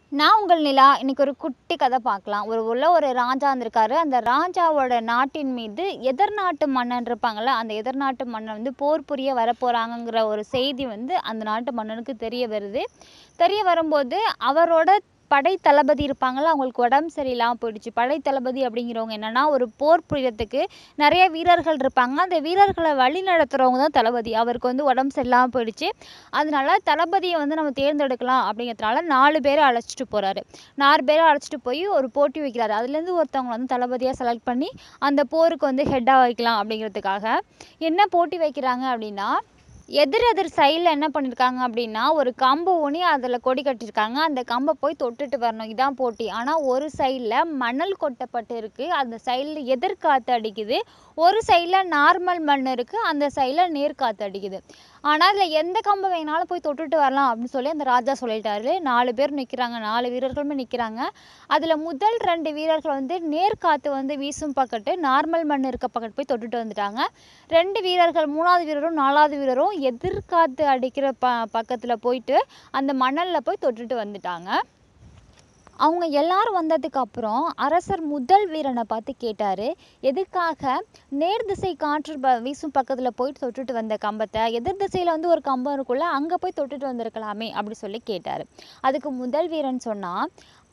நான் உங்கள் நிலா இன்னைக்கு ஒரு குட்டி கதை பார்க்கலாம் ஒரு உள்ள ஒரு ராஜா இருந்திருக்காரு அந்த ராஜாவோட நாட்டின் மீது எதிர்நாட்டு மன்னன் இருப்பாங்கள்ல அந்த எதிர்நாட்டு மன்னன் வந்து போர் புரிய வரப்போகிறாங்கங்கிற ஒரு செய்தி வந்து அந்த நாட்டு மன்னனுக்கு தெரிய வருது தெரிய வரும்போது அவரோட படை தளபதி இருப்பாங்கள்ல அவங்களுக்கு உடம்பு சரியில்லாமல் போயிடுச்சு படை தளபதி அப்படிங்கிறவங்க என்னன்னா ஒரு போர் புரியறதுக்கு நிறைய வீரர்கள் இருப்பாங்க அந்த வீரர்களை வழி நடத்துகிறவங்க தான் தளபதி அவருக்கு வந்து உடம்பு சரியில்லாமல் போயிடுச்சு அதனால தளபதியை வந்து நம்ம தேர்ந்தெடுக்கலாம் அப்படிங்கிறதுனால நாலு பேரை அழைச்சிட்டு போகிறாரு நாலு பேரை அழைச்சிட்டு போய் ஒரு போட்டி வைக்கிறாரு அதுலேருந்து ஒருத்தவங்க வந்து தளபதியாக செலக்ட் பண்ணி அந்த போருக்கு வந்து ஹெட்டாக வைக்கலாம் அப்படிங்கிறதுக்காக என்ன போட்டி வைக்கிறாங்க அப்படின்னா எதிர் எதிர் சைடில் என்ன பண்ணியிருக்காங்க அப்படின்னா ஒரு கம்பு ஊனி அதில் கொடி கட்டியிருக்காங்க அந்த கம்பை போய் தொட்டுட்டு வரணும் இதான் போட்டி ஆனால் ஒரு சைடில் மணல் கொட்டப்பட்டு இருக்குது அந்த சைடில் எதிர்காற்று அடிக்குது ஒரு சைடில் நார்மல் மண் இருக்குது அந்த சைடில் நேர்காற்று அடிக்குது ஆனால் அதில் எந்த கம்பை வேணாலும் போய் தொட்டுட்டு வரலாம் அப்படின்னு சொல்லி அந்த ராஜா சொல்லிட்டாரு நாலு பேர் நிற்கிறாங்க நாலு வீரர்களுமே நிற்கிறாங்க அதில் முதல் ரெண்டு வீரர்கள் வந்து நேர்காற்று வந்து வீசும் பக்கத்து நார்மல் மண் இருக்க பக்கத்து போய் தொட்டுட்டு வந்துட்டாங்க ரெண்டு வீரர்கள் மூணாவது வீரரும் நாலாவது வீரரும் எதிர்காற்று அடிக்கிற ப பக்கத்தில் போயிட்டு அந்த மணலில் போய் தொட்டுட்டு வந்துட்டாங்க அவங்க எல்லாரும் வந்ததுக்கு அப்புறம் அரசர் முதல் வீரனை பார்த்து கேட்டார் எதுக்காக நேர் திசை காற்று ப வீசும் பக்கத்தில் போயிட்டு தொட்டுட்டு வந்த கம்பத்தை எதிர் திசையில் வந்து ஒரு கம்பம் இருக்குல்ல அங்கே போய் தொட்டுட்டு வந்திருக்கலாமே அப்படி சொல்லி கேட்டார் அதுக்கு முதல் வீரன் சொன்னால்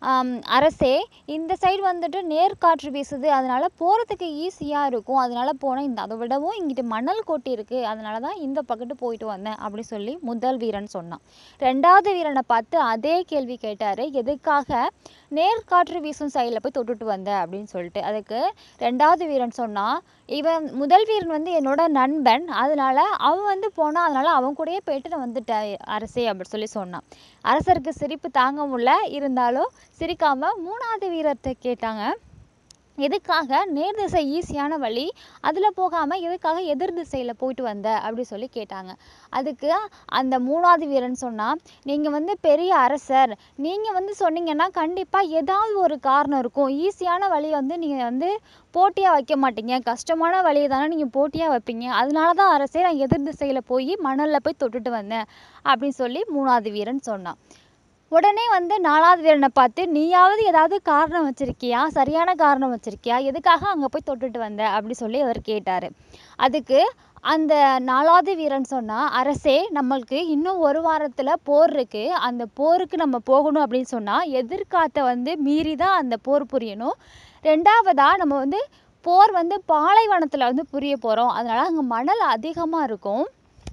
அரசே இந்த சைடு வந்துட்டு நேர்காற்று வீசுது அதனால போகிறதுக்கு ஈஸியாக இருக்கும் அதனால போனேன் இந்த அதை விடவும் இங்கிட்டு மணல் கொட்டி இருக்கு அதனால தான் இந்த பக்கத்து போயிட்டு வந்தேன் அப்படி சொல்லி முதல் வீரன் சொன்னான் ரெண்டாவது வீரனை பார்த்து அதே கேள்வி கேட்டார் எதுக்காக நேர்காற்று வீசும் சைடில் போய் தொட்டுட்டு வந்த அப்படின்னு சொல்லிட்டு அதுக்கு ரெண்டாவது வீரன் சொன்னான் இவன் முதல் வீரன் வந்து என்னோட நண்பன் அதனால அவன் வந்து போனான் அதனால அவன் கூடயே போயிட்டு நான் வந்துட்டேன் அரசே அப்படி சொல்லி சொன்னான் அரசருக்கு சிரிப்பு தாங்க முடியல இருந்தாலும் சிரிக்காம மூணாவது வீரர்கிட்ட கேட்டாங்க எதுக்காக நேர் திசை ஈஸியான வழி அதில் போகாமல் எதுக்காக எதிர் திசையில் போயிட்டு வந்த அப்படி சொல்லி கேட்டாங்க அதுக்கு அந்த மூணாவது வீரன் சொன்னால் நீங்கள் வந்து பெரிய அரசர் நீங்கள் வந்து சொன்னீங்கன்னா கண்டிப்பாக ஏதாவது ஒரு காரணம் இருக்கும் ஈஸியான வழியை வந்து நீங்கள் வந்து போட்டியாக வைக்க மாட்டீங்க கஷ்டமான வழியை தானே நீங்கள் போட்டியாக வைப்பீங்க அதனால தான் அரசே நான் எதிர் திசையில் போய் மணலில் போய் தொட்டுட்டு வந்தேன் அப்படின்னு சொல்லி மூணாவது வீரன் சொன்னான் உடனே வந்து நாலாவது வீரனை பார்த்து நீயாவது ஏதாவது காரணம் வச்சிருக்கியா சரியான காரணம் வச்சிருக்கியா எதுக்காக அங்கே போய் தொட்டுட்டு வந்த அப்படி சொல்லி அவர் கேட்டார் அதுக்கு அந்த நாலாவது வீரன் சொன்னால் அரசே நம்மளுக்கு இன்னும் ஒரு வாரத்தில் போர் இருக்குது அந்த போருக்கு நம்ம போகணும் அப்படின்னு சொன்னால் எதிர்காத்த வந்து மீறி தான் அந்த போர் புரியணும் ரெண்டாவதாக நம்ம வந்து போர் வந்து பாலைவனத்தில் வந்து புரிய போகிறோம் அதனால் அங்கே மணல் அதிகமாக இருக்கும்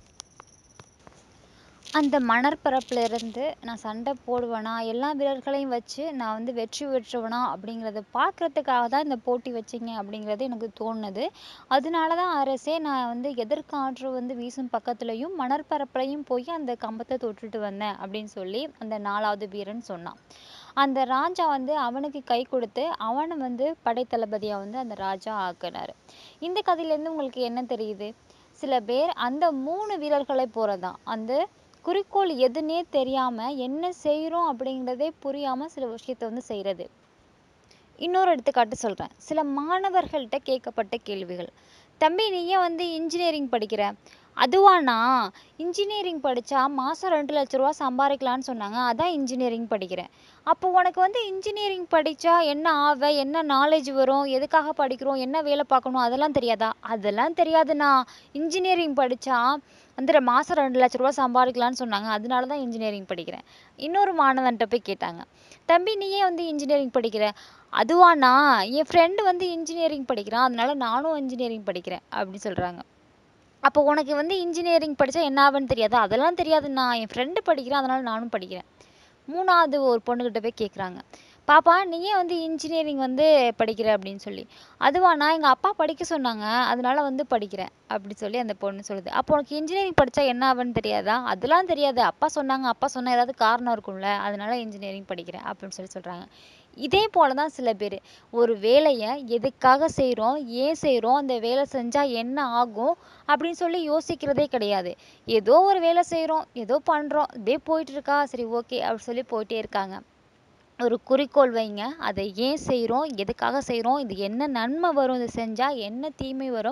அந்த மணற்பரப்பில் இருந்து நான் சண்டை போடுவேனா எல்லா வீரர்களையும் வச்சு நான் வந்து வெற்றி பெற்றுவேனா அப்படிங்கிறத பார்க்குறதுக்காக தான் இந்த போட்டி வச்சிங்க அப்படிங்கிறது எனக்கு தோணுது அதனால தான் அரசே நான் வந்து எதிர்காற்று வந்து வீசும் பக்கத்துலேயும் மணற்பரப்புலையும் போய் அந்த கம்பத்தை தொட்டுட்டு வந்தேன் அப்படின்னு சொல்லி அந்த நாலாவது வீரன் சொன்னான் அந்த ராஜா வந்து அவனுக்கு கை கொடுத்து அவனை வந்து படைத்தளபதியாக வந்து அந்த ராஜா ஆக்கினார் இந்த கதையிலேருந்து உங்களுக்கு என்ன தெரியுது சில பேர் அந்த மூணு வீரர்களை போகிறதான் அந்த குறிக்கோள் எதுன்னே தெரியாமல் என்ன செய்கிறோம் அப்படிங்கிறதே புரியாமல் சில விஷயத்த வந்து செய்கிறது இன்னொரு எடுத்துக்காட்டு சொல்கிறேன் சில மாணவர்கள்ட்ட கேட்கப்பட்ட கேள்விகள் தம்பி நீ ஏன் வந்து இன்ஜினியரிங் படிக்கிற அதுவாண்ணா இன்ஜினியரிங் படித்தா மாதம் ரெண்டு லட்ச ரூபா சம்பாதிக்கலான்னு சொன்னாங்க அதான் இன்ஜினியரிங் படிக்கிறேன் அப்போ உனக்கு வந்து இன்ஜினியரிங் படித்தா என்ன ஆவ என்ன நாலேஜ் வரும் எதுக்காக படிக்கிறோம் என்ன வேலை பார்க்கணும் அதெல்லாம் தெரியாதா அதெல்லாம் தெரியாதுண்ணா இன்ஜினியரிங் படித்தா வந்து மாதம் ரெண்டு லட்ச ரூபா சம்பாதிக்கலான்னு சொன்னாங்க அதனால தான் இன்ஜினியரிங் படிக்கிறேன் இன்னொரு மாணவன்கிட்ட போய் கேட்டாங்க தம்பி நீ ஏன் வந்து இன்ஜினியரிங் படிக்கிற அதுவாண்ணா என் ஃப்ரெண்டு வந்து இன்ஜினியரிங் படிக்கிறான் அதனால நானும் இன்ஜினியரிங் படிக்கிறேன் அப்படின்னு சொல்கிறாங்க அப்போ உனக்கு வந்து இன்ஜினியரிங் படித்தா என்ன ஆகுன்னு தெரியாதா அதெல்லாம் தெரியாதுண்ணா என் ஃப்ரெண்டு படிக்கிறேன் அதனால நானும் படிக்கிறேன் மூணாவது ஒரு பொண்ணுக்கிட்ட போய் கேட்குறாங்க பாப்பா நீ ஏன் வந்து இன்ஜினியரிங் வந்து படிக்கிற அப்படின்னு சொல்லி அதுவா நான் எங்கள் அப்பா படிக்க சொன்னாங்க அதனால வந்து படிக்கிறேன் அப்படி சொல்லி அந்த பொண்ணு சொல்லுது அப்போ உனக்கு இன்ஜினியரிங் படித்தா என்ன ஆகுன்னு தெரியாதா அதெல்லாம் தெரியாது அப்பா சொன்னாங்க அப்பா சொன்ன ஏதாவது காரணம் இருக்கும்ல அதனால இன்ஜினியரிங் படிக்கிறேன் அப்படின்னு சொல்லி சொல்கிறாங்க இதே போல தான் சில பேர் ஒரு வேலையை எதுக்காக செய்கிறோம் ஏன் செய்கிறோம் அந்த வேலை செஞ்சால் என்ன ஆகும் அப்படின்னு சொல்லி யோசிக்கிறதே கிடையாது ஏதோ ஒரு வேலை செய்கிறோம் ஏதோ பண்ணுறோம் இப்படியே போயிட்டு இருக்கா சரி ஓகே அப்படி சொல்லி போயிட்டே இருக்காங்க ஒரு குறிக்கோள் வைங்க அதை ஏன் செய்கிறோம் எதுக்காக செய்கிறோம் இது என்ன நன்மை வரும் இது செஞ்சால் என்ன தீமை வரும்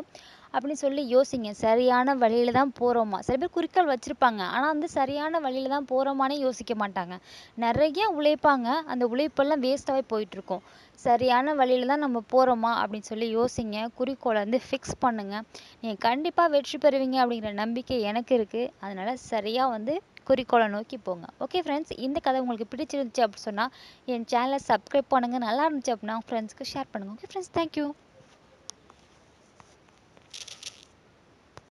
அப்படின்னு சொல்லி யோசிங்க சரியான வழியில தான் போகிறோமா சில பேர் குறிக்கோள் வச்சுருப்பாங்க ஆனால் வந்து சரியான வழியில தான் போகிறோமானே யோசிக்க மாட்டாங்க நிறைய உழைப்பாங்க அந்த உழைப்பெல்லாம் வேஸ்ட்டாகவே போயிட்டுருக்கும் சரியான வழியில தான் நம்ம போகிறோமா அப்படின்னு சொல்லி யோசிங்க குறிக்கோளை வந்து ஃபிக்ஸ் பண்ணுங்கள் நீங்கள் கண்டிப்பாக வெற்றி பெறுவீங்க அப்படிங்கிற நம்பிக்கை எனக்கு இருக்குது அதனால் சரியாக வந்து குறிக்கோளை நோக்கி போங்க ஓகே ஃப்ரெண்ட்ஸ் இந்த கதை உங்களுக்கு பிடிச்சிருந்துச்சு அப்படி சொன்னால் என் சேனலை சப்ஸ்கிரைப் பண்ணுங்கள் நல்லா இருந்துச்சு அப்படின்னா ஃப்ரெண்ட்ஸ்க்கு ஷேர் பண்ணுங்கள் ஓகே ஃப்ரெண்ட்ஸ் தேங்க்யூ